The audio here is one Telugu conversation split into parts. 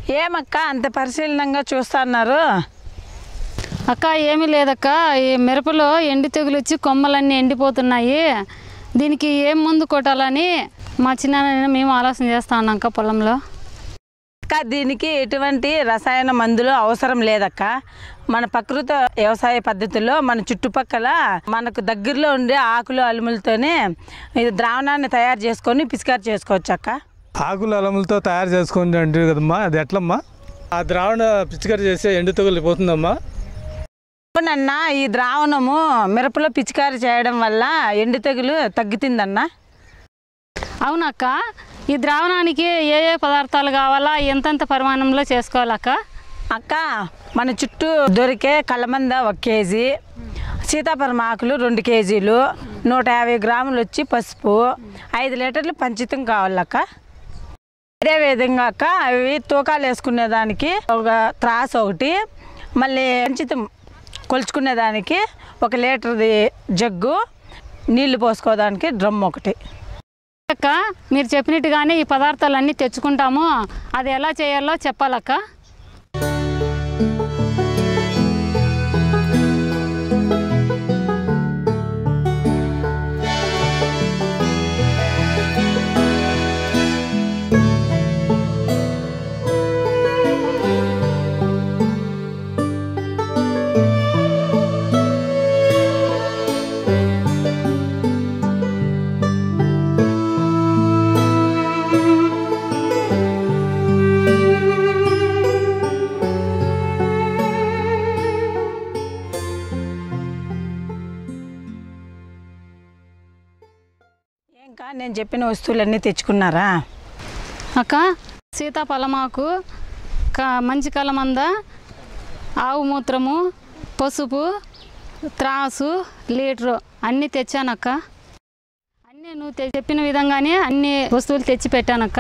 ఏమక్క అంత పరిశీలనంగా చూస్తున్నారు అక్క ఏమీ లేదక్క ఈ మిరపలో ఎండు తెగులు వచ్చి కొమ్మలన్నీ ఎండిపోతున్నాయి దీనికి ఏం మందు కొట్టాలని మా చిన్న మేము ఆలోచన చేస్తా ఉన్నాం అక్క పొలంలో అక్క దీనికి ఎటువంటి రసాయన మందులు అవసరం లేదక్క మన ప్రకృత వ్యవసాయ పద్ధతిలో మన చుట్టుపక్కల మనకు దగ్గరలో ఉండే ఆకులు అలుములతోనే ఇది ద్రావణాన్ని తయారు చేసుకొని పిచికారి చేసుకోవచ్చు అక్క ఆకుల అలములతో తయారు చేసుకుని అంటారు కదమ్మా అది ఎట్లమ్మా ఆ ద్రావణ పిచికారి చేస్తే ఎండు తెగులు పోతుందమ్మా అవునన్న ఈ ద్రావణము మిరపలో పిచికారి చేయడం వల్ల ఎండు తెగులు తగ్గుతుందన్న అవునక్క ఈ ద్రావణానికి ఏ ఏ పదార్థాలు కావాలా ఎంతెంత పరిమాణంలో చేసుకోవాలక్క అక్క మన చుట్టూ దొరికే కలమంద ఒక కేజీ సీతాఫలం ఆకులు రెండు కేజీలు నూట యాభై గ్రాములు వచ్చి పసుపు ఐదు లీటర్లు పంచితం కావాలక్క అదే విధంగా అక్క అవి తూకాలు వేసుకునే దానికి ఒక త్రాస్ ఒకటి మళ్ళీ పంచితం కొలుచుకునే దానికి ఒక లీటర్ది జగ్గు నీళ్లు పోసుకోవడానికి డ్రమ్ ఒకటి అక్క మీరు చెప్పినట్టుగానే ఈ పదార్థాలన్నీ తెచ్చుకుంటాము అది ఎలా చేయాలో చెప్పాలక్క ఇంకా నేను చెప్పిన వస్తువులన్నీ తెచ్చుకున్నారా అక్క సీతాఫలమాకు క మంచి కలమంద ఆవు మూత్రము పసుపు త్రాసు లీటరు అన్నీ తెచ్చానక్క అన్నీ నువ్వు తె- చెప్పిన విధంగానే అన్ని వస్తువులు తెచ్చి పెట్టానక్క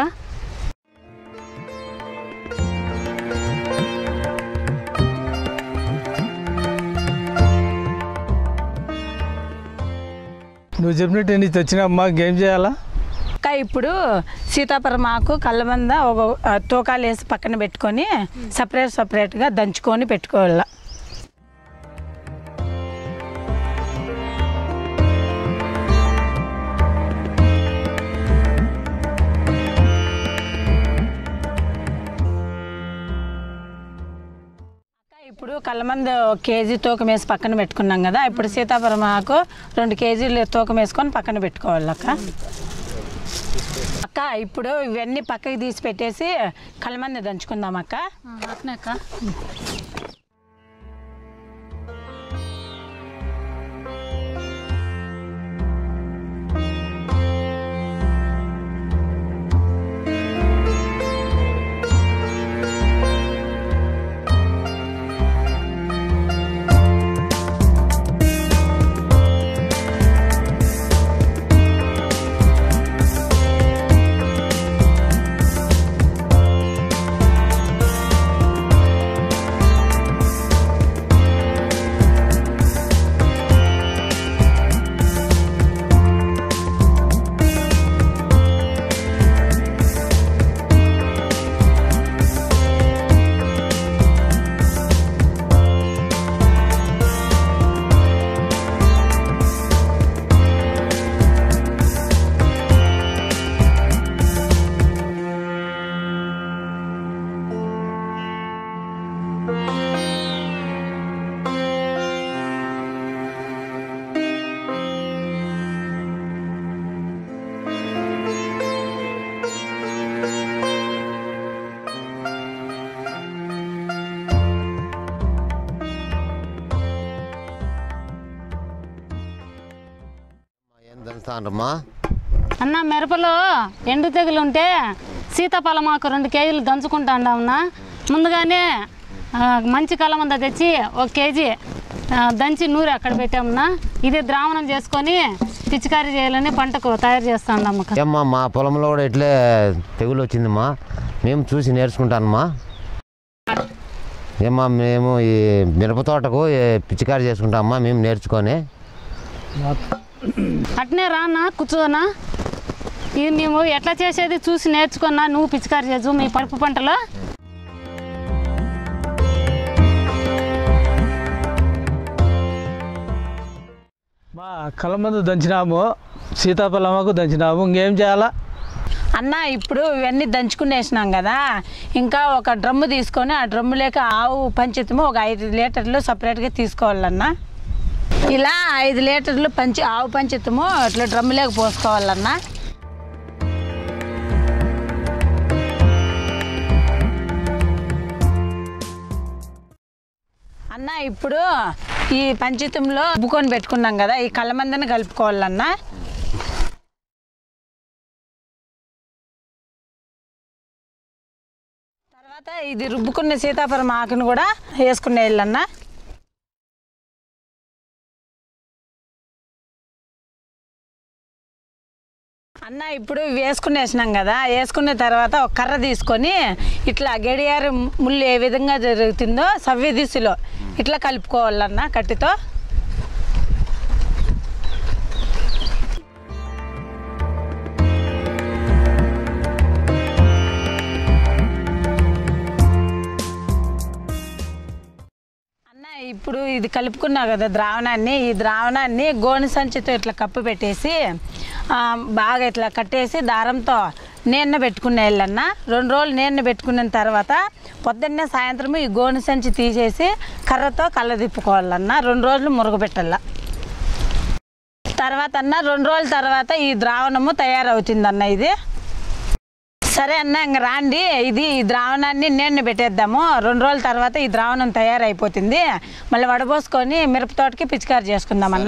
నువ్వు చెప్పినట్టు ఎన్ని తెచ్చినమ్మా ఏం చేయాలా అక్క ఇప్పుడు సీతాఫలం ఆకు కళ్ళమంద ఒక ఆ, తూకాలు వేసి పక్కన పెట్టుకొని సపరేట్ సపరేట్గా దంచుకొని పెట్టుకోవాలి అక్క, ఇప్పుడు కళ్ళమంద ఒక కేజీ తూకం వేసి పక్కన పెట్టుకున్నాం కదా ఇప్పుడు సీతాఫలం ఆకు రెండు కేజీలు తూకం వేసుకొని పక్కన పెట్టుకోవాలి అక్క అక్క ఇప్పుడు ఇవన్నీ పక్కకి తీసి పెట్టేసి కలమంది దంచుకుందాం అక్క అట్నే అక్క ఏం దంచుతాండ్రమ్మా అన్న మిరపలో ఎండు తెగులు ఉంటే సీతాఫలమాకు రెండు కేజీలు దంచుకుంటాండామన్నా ముందుగానే ఆ, మంచి కలమంద తెచ్చి ఒక కేజీ ఆ, దంచి నూరి అక్కడ పెట్టామన్నా ఇది ద్రావణం చేసుకొని పిచికారీ చేయాలని పంటకు తయారు చేస్తాండమ్మక్క ఏమ్మా మా పొలంలో కూడా ఇట్లే తెగులు వచ్చిందమ్మా మేము చూసి నేర్చుకుంటానమ్మా ఏమ్మా మేము ఈ మిరప తోటకు ఏ పిచికారి చేసుకుంటామమ్మా మేము నేర్చుకొని అట్నే రానా కూర్చోనా ఇది మేము ఎట్లా చేసేది చూసి నేర్చుకున్నా నువ్వు పిచికారీ చేసు మీ పరుపు పంటలో మా కలమందు దంచినాము సీతాఫలమాకు దంచినాము ఇంకేం చేయాలా అన్న ఇప్పుడు ఇవన్నీ దంచుకునేసినాం కదా ఇంకా ఒక డ్రమ్ము తీసుకొని ఆ డ్రమ్ము లేక ఆవు పంచితము ఒక ఐదు లీటర్లు సపరేట్గా తీసుకోవాలన్నా ఇలా ఐదు లీటర్లు పంచి ఆవు పంచితము ఇట్లా డ్రమ్ము లేక పోసుకోవాలన్నా అన్న ఇప్పుడు ఈ పంచితంలో ఉబ్బుకొని పెట్టుకున్నాం కదా ఈ కళ్ళమందని కలుపుకోవాలన్నా తర్వాత ఇది రుబ్బుకున్న సీతాఫలం ఆకును కూడా వేసుకునే వెళ్ళన్నా అన్న ఇప్పుడు వేసుకుని వేసినాం కదా వేసుకున్న తర్వాత ఒక కర్ర తీసుకొని ఇట్లా గడియారు ముళ్ళు ఏ విధంగా జరుగుతుందో సవ్య దిశలో ఇట్లా కలుపుకోవాలన్న కట్టితో అన్న ఇప్పుడు ఇది కలుపుకున్నావు కదా ద్రావణాన్ని ఈ ద్రావణాన్ని గోనె సంచితో ఇట్లా కప్పు పెట్టేసి ఆ, బాగా ఇట్లా కట్టేసి దారంతో నీన్న పెట్టుకునే వెళ్ళన్న రెండు రోజులు నీన్న పెట్టుకున్న తర్వాత పొద్దున్నే సాయంత్రం ఈ గోనె సంచి తీసేసి కర్రతో కళ్ళ తిప్పుకోవాలన్న రెండు రోజులు మురగబెట్టాల తర్వాత అన్న రెండు రోజుల తర్వాత ఈ ద్రావణము తయారవుతుందన్న ఇది సరే అన్న ఇంక రాండి ఇది ఈ ద్రావణాన్ని నేను పెట్టేద్దాము రెండు రోజుల తర్వాత ఈ ద్రావణం తయారైపోతుంది మళ్ళీ వడబోసుకొని మిరప తోటకి పిచికారి చేసుకుందామన్న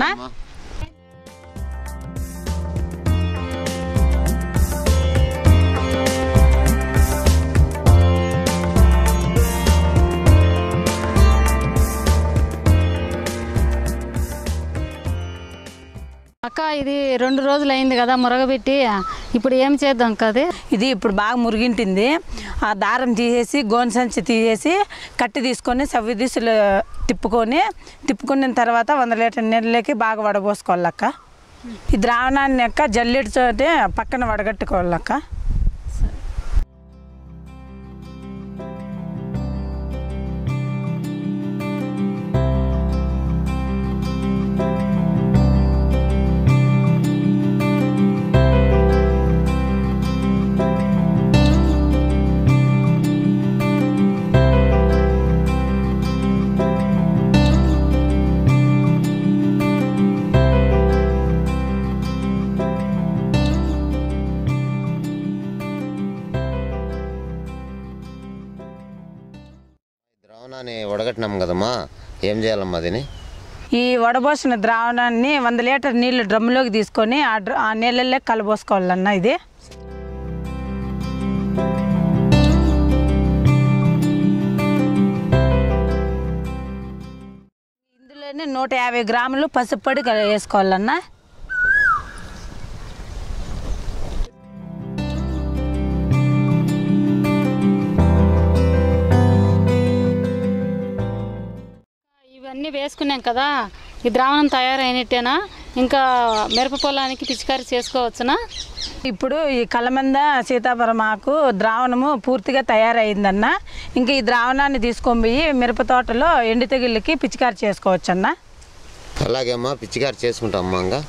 అక్క ఇది రెండు రోజులు అయింది కదా మురగబెట్టి ఇప్పుడు ఏం చేద్దాం కది ఇది ఇప్పుడు బాగా మురిగింటింది ఆ దారం తీసేసి గోనె సంచి తీసేసి కట్టి తీసుకొని సవ్వి దిశలు తిప్పుకొని తిప్పుకున్న తర్వాత వంద లీటర్ నీళ్ళకి బాగా వడబోసుకోవాలక్క ఈ ద్రావణాన్ని యొక్క జల్లెడితోటి పక్కన వడగట్టుకోవాలక్క ద్రావణాన్ని వడగట్టినాం కదమ్మా ఏం చేయాలమ్మా దీన్ని ఈ వడబోసిన ద్రావణాన్ని వంద లీటర్ నీళ్లు డ్రమ్ములోకి తీసుకొని ఆ డ్ర ఆ నీళ్ళల్లో కలబోసుకోవాలన్న ఇది ఇందులోనే నూట యాభై గ్రాములు పసుపు పొడి కల- వేసుకోవాలన్న ఇవన్నీ వేసుకున్నాం కదా ఈ ద్రావణం తయారైనట్టేనా ఇంకా మిరప పొలానికి పిచికారి చేసుకోవచ్చునా ఇప్పుడు ఈ కలమంద సీతాఫలం ఆకు ద్రావణము పూర్తిగా తయారైందన్న ఇంకా ఈ ద్రావణాన్ని తీసుకొని పోయి మిరప తోటలో ఎండు తెగుళ్ళకి పిచికారి చేసుకోవచ్చన్న అలాగే అమ్మా పిచ్చిగారు చేసుకుంటామమ్మా ఇంకా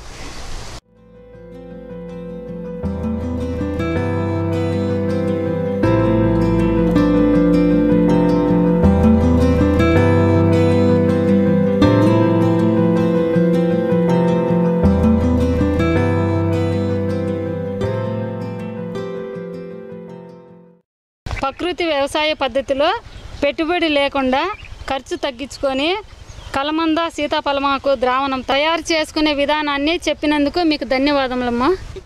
ప్రకృతి వ్యవసాయ పద్ధతిలో పెట్టుబడి లేకుండా ఖర్చు తగ్గించుకొని కలమంద సీతాఫలమాకు ద్రావణం తయారు చేసుకునే విధానాన్ని చెప్పినందుకు మీకు ధన్యవాదములమ్మా